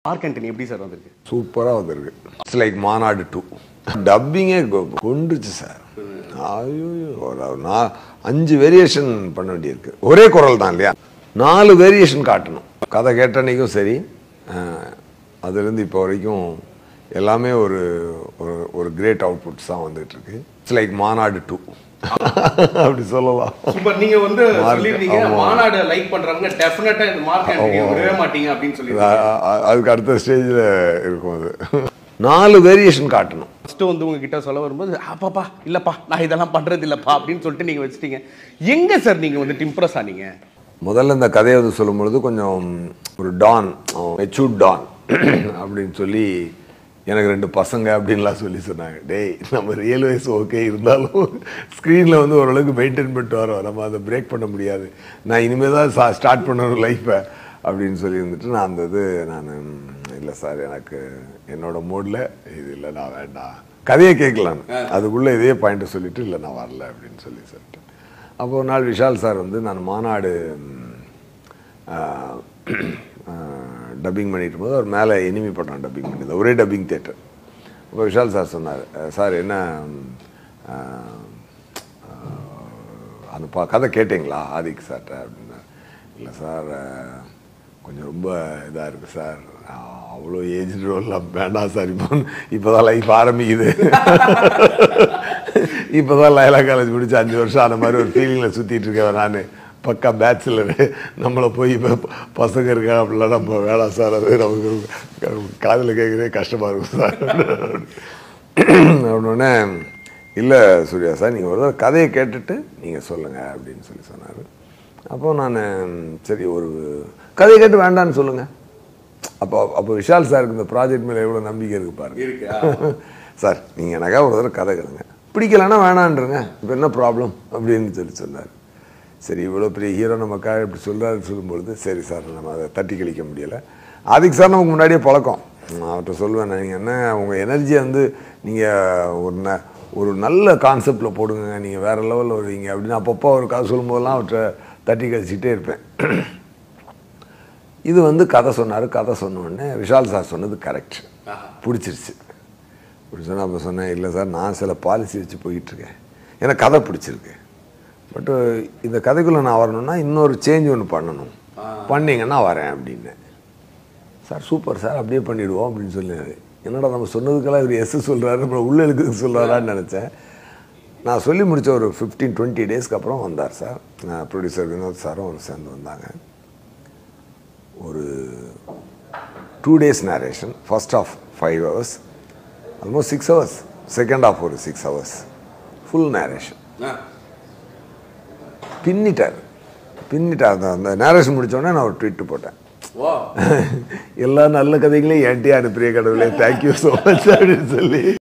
Mark Antony எப்படி sir வந்திருக்கு சூப்பராக வந்திருக்கு இட்ஸ் லைக் மாநாடு டூ டப்பிங்கே கொண்டுச்சு சார் ஐயோ ஒரு நான் அஞ்சு வேரியேஷன் பண்ண வேண்டியிருக்கு ஒரே குரல் தான் இல்லையா நாலு வேரியேஷன் காட்டணும் கதை கேட்ட அன்னைக்கும் சரி அஹ், அதுலேருந்து இப்போ வரைக்கும் எல்லாமே ஒரு ஒரு ஒரு கிரேட் அவுட்புட்ஸ் தான் வந்துட்டு இருக்கு இட்ஸ் லைக் மாநாடு டூ அப்படி சொல்லலாம் சூப்பர் நீங்க வந்து Mark, சொல்லிருந்தீங்க ஆமா. மாநாடு லைக் பண்றவங்க டெஃபினட்டா இந்த மார்க் ஆண்டனி விடவே மாட்டீங்க அப்படின்னு சொல்லி அ- அ- அதுக்கு அடுத்த ஸ்டேஜில் இருக்கும் அது நாலு வேரியேஷன் காட்டணும் ஃபர்ஸ்ட் வந்து உங்ககிட்ட சொல்ல வரும்போது ஆப்பாப்பா இல்லப்பா நான் இதெல்லாம் பண்றது இல்லப்பா அப்படின்னு சொல்லிட்டு நீங்க வச்சிட்டீங்க எங்க சார் நீங்க வந்துட்டு இம்ப்ரெஸ் ஆனீங்க முதல்ல இந்த கதையை வந்து சொல்லும் பொழுது கொஞ்சம் ஒரு டான் மெச்சூர்ட் டான் அப்படின்னு சொல்லி எனக்கு ரெண்டு பசங்க அப்படின்லாம் சொல்லி சொன்னாங்க டேய் நம்ம ரியல் வயசு ஓகே இருந்தாலும் ஸ்க்ரீனில் வந்து ஓரளவுக்கு மெயின்டைன் பண்ணிட்டு வரோம் நம்ம அதை பிரேக் பண்ண முடியாது நான் இனிமேல் தான் ஸ்டார்ட் பண்ணணும் லைஃப்பை அப்படின்னு சொல்லி இருந்துட்டு நான் அந்த இது நான் இல்லை சார் எனக்கு என்னோட மூடில் இது இல்லை நான் வேண்டாம் கதையை கேட்கலான்னு அதுக்குள்ளே இதே பாயிண்ட்டை சொல்லிட்டு இல்லை நான் வரல அப்படின்னு சொல்லி சொல்லிட்டேன் அப்போ ஒரு நாள் விஷால் சார் வந்து நான் மாநாடு டப்பிங் பண்ணிட்டு போது அவர் மேலே எனிமி படம் டப்பிங் பண்ணியிருந்தேன் ஒரே டப்பிங் தேட்டர் அப்போ விஷால் சார் சொன்னார் "அஹ், சார் என்ன ம், அஹ், அஹ், அந்த பா கதை கேட்டிங்களா ஆதிக் சார்ட்ட அப்படின்னா இல்லை சார் அஹ், கொஞ்சம் ரொம்ப இதாக இருக்குது சார் அஹ், அவ்வளோ ஏஜ் ரோல்லாம் வேண்டாம் சார் இப்போ இப்போ தான் லைஃப் ஆரம்பிக்குது இப்போ தான் லைலா காலேஜ் முடிச்சு அஞ்சு வருஷம் ஆன மாதிரி ஒரு ஃபீலிங்கில் சுற்றிட்டு இருக்கேன் நான் பக்கா பேச்சுலரு நம்மளை போய் இப்போ பசங்க இருக்கா அப்படிலாம் நம்ம வேணாம் சார் அது நமக்கு காதில் கேட்குறதே கஷ்டமாக இருக்கும் சார் அப்படின்னே இல்லை சூர்யா சார் நீங்கள் ஒரு தடவை கதையை கேட்டுட்டு நீங்கள் சொல்லுங்கள் அப்படின்னு சொல்லி சொன்னார் அப்போ நான் சரி ஒரு கதையை கேட்டு வேண்டான்னு சொல்லுங்கள் அப்போ அப்போ விஷால் சாருக்கு இந்த ப்ராஜெக்ட் மேலே எவ்வளோ நம்பிக்கை இருக்கு பாருங்க இருக்கு சார் நீங்கள் எனக்காக ஒரு தடவை கதை கேளுங்க பிடிக்கலன்னா வேணான்றங்க இப்போ என்ன ப்ராப்ளம் அப்படின்னு சொல்லி சொன்னார் சரி இவ்வளோ பெரிய ஹீரோ நமக்காக இப்படி சொல்கிறாரு சொல்லும்பொழுது சரி சார் நம்ம அதை தட்டி கழிக்க முடியலை அதுக்கு சார் நமக்கு முன்னாடியே பழக்கம் நான் அவர்கிட்ட சொல்லுவேன் நீங்கள் என்ன உங்கள் எனர்ஜியை வந்து நீங்கள் ஒரு ந ஒரு நல்ல கான்செப்டில் போடுங்க நீங்கள் வேறு லெவலில் வருவீங்க அப்படின்னு அப்பப்போ ஒரு கதை சொல்லும்போதெல்லாம் அவர்கிட்ட தட்டி கழிச்சிட்டே இருப்பேன் இது வந்து கதை சொன்னார் கதை சொன்ன உடனே விஷால் சார் சொன்னது கரெக்ட் பிடிச்சிருச்சு இப்படி சொன்னால் அப்போ சொன்னேன் இல்லை சார் நான் சில பாலிசி வச்சு போயிட்டுருக்கேன் எனக்கு கதை பிடிச்சிருக்கு பட்டு இந்த கதைக்குள்ளே நான் வரணும்னா இன்னொரு சேஞ்ச் ஒன்று பண்ணணும் பண்ணீங்கன்னா வரேன் அப்படின்னேன் சார் சூப்பர் சார் அப்படியே பண்ணிடுவோம் அப்படின்னு சொன்னாரு என்னடா நம்ம சொன்னதுக்கெல்லாம் இவர் எஸ் சொல்கிறாரு நம்ம உள்ள எழுதுக்கு சொல்கிறாரான்னு நினச்சேன் நான் சொல்லி முடிச்ச ஒரு ஃபிஃப்டீன் டுவெண்ட்டி டேஸ்க்கு அப்புறம் வந்தார் சார் ப்ரொடியூசர் வினோத் சாரும் அவர் சேர்ந்து வந்தாங்க ஒரு two days narration first half five hours almost six hours second half ஒரு சிக்ஸ் ஹவர்ஸ் ஃபுல் நேரேஷன் பின்னிட்டார் பின்னிட்டார் அந்த அந்த நேரேஷன் முடிச்சோடனே நான் ஒரு ட்வீட் போட்டேன் வா எல்லா நல்ல கதைகளையும் என்கிட்டயே அனுப்புறிய கடவுளே தேங்க்யூ ஸோ மச் அப்படின்னு சொல்லி